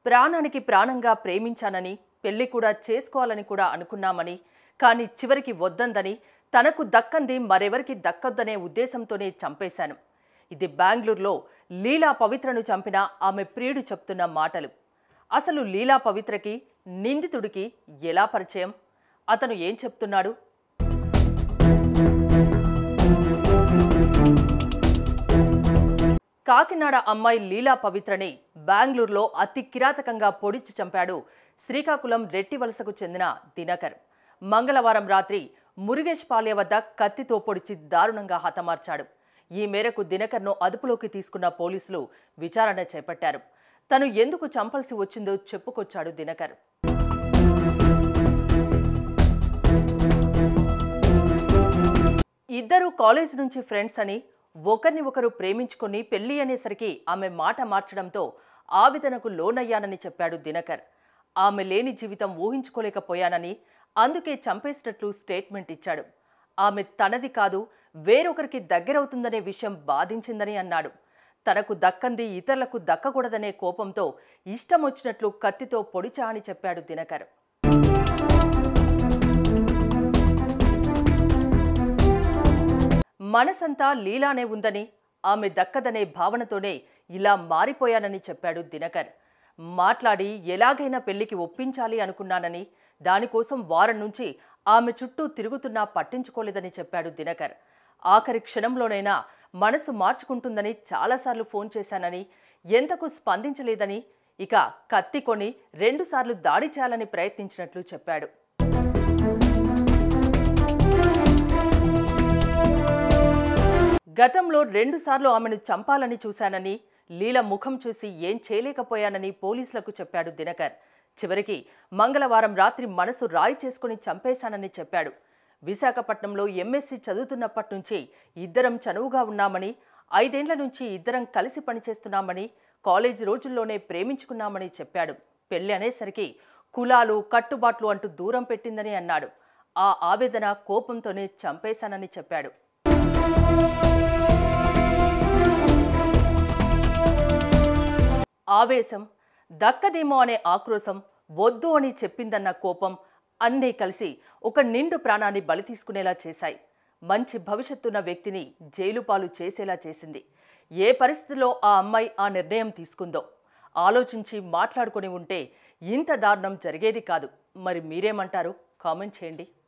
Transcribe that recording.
ప్రాణానికి ప్రాణంగా ప్రేమించానని పెళ్లి కూడా చేసుకోవాలని కూడా అనుకున్నామని కానీ చివరికి వద్దందని తనకు దక్కంది మరెవరికి దక్కొద్దనే ఉద్దేశంతోనే చంపేశాను ఇది బెంగళూరులో లీలా పవిత్రను చంపిన ఆమె ప్రియుడు చెప్తున్న మాటలు అసలు లీలా పవిత్రకి నిందితుడికి ఎలా పరిచయం అతను ఏం చెప్తున్నాడు కాకినాడ అమ్మాయి లీలా పవిత్రని బెంగళూరులో అతి కిరాతకంగా పొడిచి చంపాడు శ్రీకాకుళం రెట్టివలసకు చెందిన దినకర్ మంగళవారం రాత్రి మురుగేష్ పాలె వద్ద కత్తితో పొడిచి దారుణంగా హతమార్చాడు ఈ మేరకు దినకర్ను అదుపులోకి తీసుకున్న పోలీసులు విచారణ చేపట్టారు తను ఎందుకు చంపాల్సి వచ్చిందో చెప్పుకొచ్చాడు దినకర్ ఇద్దరు కాలేజ్ నుంచి ఫ్రెండ్స్ అని ఒకరిని ఒకరు ప్రేమించుకొని పెళ్లి అనేసరికి ఆమె మాట మార్చడంతో ఆవేదనకు లోనయ్యానని చెప్పాడు దినకర్ ఆమె లేని జీవితం ఊహించుకోలేకపోయానని అందుకే చంపేసినట్లు స్టేట్మెంట్ ఇచ్చాడు ఆమె తనది కాదు వేరొకరికి దగ్గరవుతుందనే విషయం బాధించిందని అన్నాడు తనకు దక్కంది ఇతరులకు దక్కకూడదనే కోపంతో ఇష్టం వచ్చినట్లు కత్తితో పొడిచా అని చెప్పాడు దినకర్ మనసంతా లీలానే ఉందని ఆమె దక్కదనే భావనతోనే ఇలా మారిపోయానని చెప్పాడు దినకర్ మాట్లాడి ఎలాగైనా పెళ్లికి ఒప్పించాలి అనుకున్నానని దానికోసం వారం నుంచి ఆమె చుట్టూ తిరుగుతున్నా పట్టించుకోలేదని చెప్పాడు దినకర్ ఆఖరి క్షణంలోనైనా మనసు మార్చుకుంటుందని చాలాసార్లు ఫోన్ చేశానని ఎంతకు స్పందించలేదని ఇక కత్తి కొని రెండుసార్లు దాడి చేయాలని ప్రయత్నించినట్లు చెప్పాడు గతంలో రెండుసార్లు ఆమెను చంపాలని చూశానని లీల ముఖం చూసి ఏం చేయలేకపోయానని పోలీసులకు చెప్పాడు దినకర్ చివరికి మంగళవారం రాత్రి మనసు రాయి చేసుకుని చంపేశానని చెప్పాడు విశాఖపట్నంలో ఎంఎస్సీ చదువుతున్నప్పటి నుంచి ఇద్దరం చనువుగా ఉన్నామని ఐదేండ్ల నుంచి ఇద్దరం కలిసి పనిచేస్తున్నామని కాలేజీ రోజుల్లోనే ప్రేమించుకున్నామని చెప్పాడు పెళ్లి అనేసరికి కులాలు కట్టుబాట్లు అంటూ దూరం పెట్టిందని అన్నాడు ఆ ఆవేదన కోపంతోనే చంపేశానని చెప్పాడు ఆవేశం దక్కదేమో అనే ఆక్రోశం వద్దు అని చెప్పిందన్న కోపం అన్నీ కలిసి ఒక నిండు ప్రాణాన్ని బలి తీసుకునేలా చేశాయి మంచి భవిష్యత్తున్న వ్యక్తిని జైలు పాలు చేసేలా చేసింది ఏ పరిస్థితిలో ఆ అమ్మాయి ఆ నిర్ణయం తీసుకుందో ఆలోచించి మాట్లాడుకొని ఉంటే ఇంత దారుణం జరిగేది కాదు మరి మీరేమంటారు కామెంట్ చేయండి